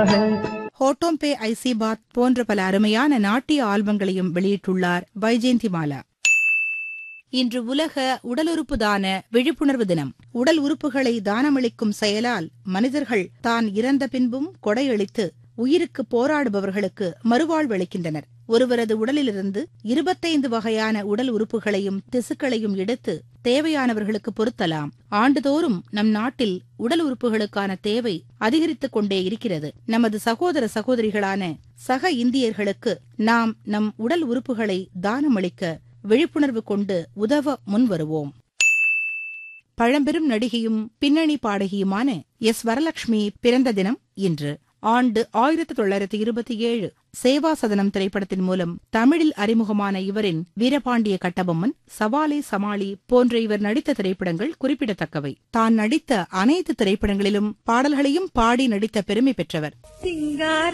ஹோட்டோம்பே ஐசிபாத் போன்ற பல அருமையான நாட்டிய ஆல்பங்களையும் வெளியிட்டுள்ளார் வைஜெயந்திமாலா இன்று உலக உடலுறுப்பு தான விழிப்புணர்வு தினம் உடல் உறுப்புகளை தானமளிக்கும் செயலால் மனிதர்கள் தான் இறந்த பின்பும் கொடையளித்து உயிருக்கு போராடுபவர்களுக்கு மறுவாழ்வளிக்கின்றனர் ஒருவரது உடலிலிருந்து இருபத்தைந்து வகையான உடல் உறுப்புகளையும் திசுக்களையும் எடுத்து தேவையானவர்களுக்கு பொருத்தலாம் ஆண்டுதோறும் நம் நாட்டில் உடல் உறுப்புகளுக்கான தேவை அதிகரித்துக் கொண்டே இருக்கிறது நமது சகோதர சகோதரிகளான சக இந்தியர்களுக்கு நாம் நம் உடல் உறுப்புகளை தானமளிக்க விழிப்புணர்வு கொண்டு உதவ முன்வருவோம் பழம்பெரும் நடிகையும் பின்னணி பாடகியுமான எஸ் வரலட்சுமி பிறந்த தினம் இன்று ஆண்டு ஆயிரத்தி தொள்ளாயிரத்தி இருபத்தி ஏழு சேவா சதனம் திரைப்படத்தின் மூலம் தமிழில் அறிமுகமான இவரின் வீரபாண்டிய கட்டபொம்மன் சவாலே சமாளி போன்ற இவர் நடித்த திரைப்படங்கள் குறிப்பிடத்தக்கவை தான் நடித்த அனைத்து திரைப்படங்களிலும் பாடல்களையும் பாடி நடித்த பெருமை பெற்றவர் சிங்கார